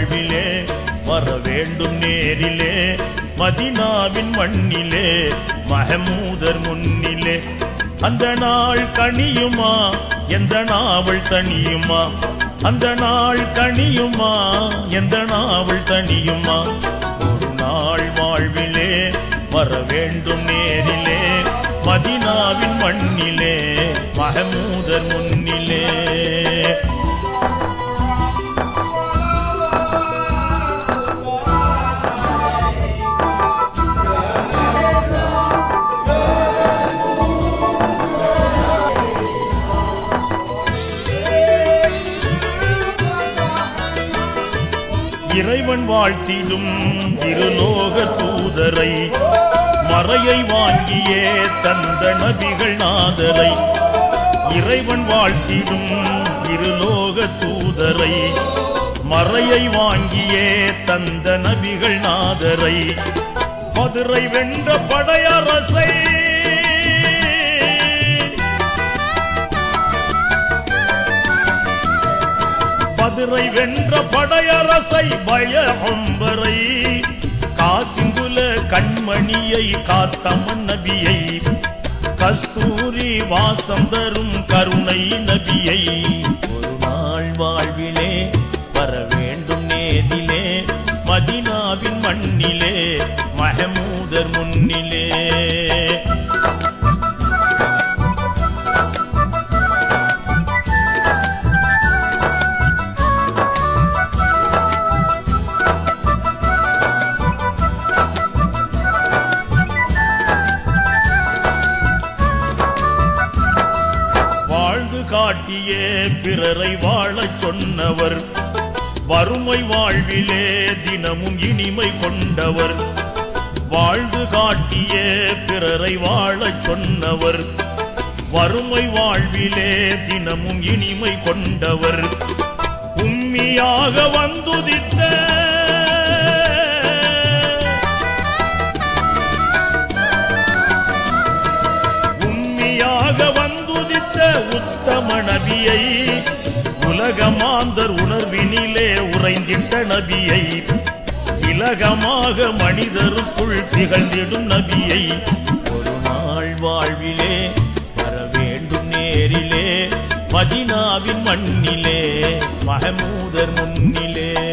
வாழ்விலே வர வேண்டும் நேரிலே மதினாவின் மண்ணிலே மஹமூதர் முன்னிலே அந்த நாள் கனியுமா எந்த நாவல் தனியுமா அந்த நாள் கனியுமா எந்த நாவல் தனியுமா ஒரு நாள் வாழ்விலே வர வேண்டும் நேரிலே மதினாவின் மண்ணிலே மஹமூதர் முன்னிலே இறைவன் வாழ்த்திடும் இருலோக தூதரை மறையை வாங்கியே தந்த நபிகள் நாதரை இறைவன் வாழ்த்திடும் இருலோக தூதரை மறையை வாங்கியே தந்த நபிகள் நாதரை மதுரை வென்ற படையரசை மதுரை வென்ற படையரசை பய அம்பரை காசிங்குல கண்மணியை காத்தமன் நபியை கஸ்தூரி வாசம் தரும் கருணை நபியை ஒரு நாள் வாழ்விலே வர வேண்டும் நேதிலே மதினாவின் மண்ணிலே மஹமூதர் முன்னிலே வாழ்ந்து காட்டியே பிறரை வாழச் சொன்னவர் வறுமை வாழ்விலே தினமும் இனிமை கொண்டவர் வாழ்ந்து காட்டியே பிறரை வாழச் சொன்னவர் வறுமை வாழ்விலே தினமும் இனிமை கொண்டவர் உம்மியாக வந்துதித்த உம்மியாக வந்துதித்த உத்தம நபியை உலகமாந்தர் உணர்வினிலே உறைந்திட்ட நபியை இலகமாக மனிதருக்குள் திகழ்ந்திடும் நபியை ஒரு நாள் வாழ்விலே வர வேண்டும் நேரிலே மதினாவின் மண்ணிலே மஹமூதர் முன்னிலே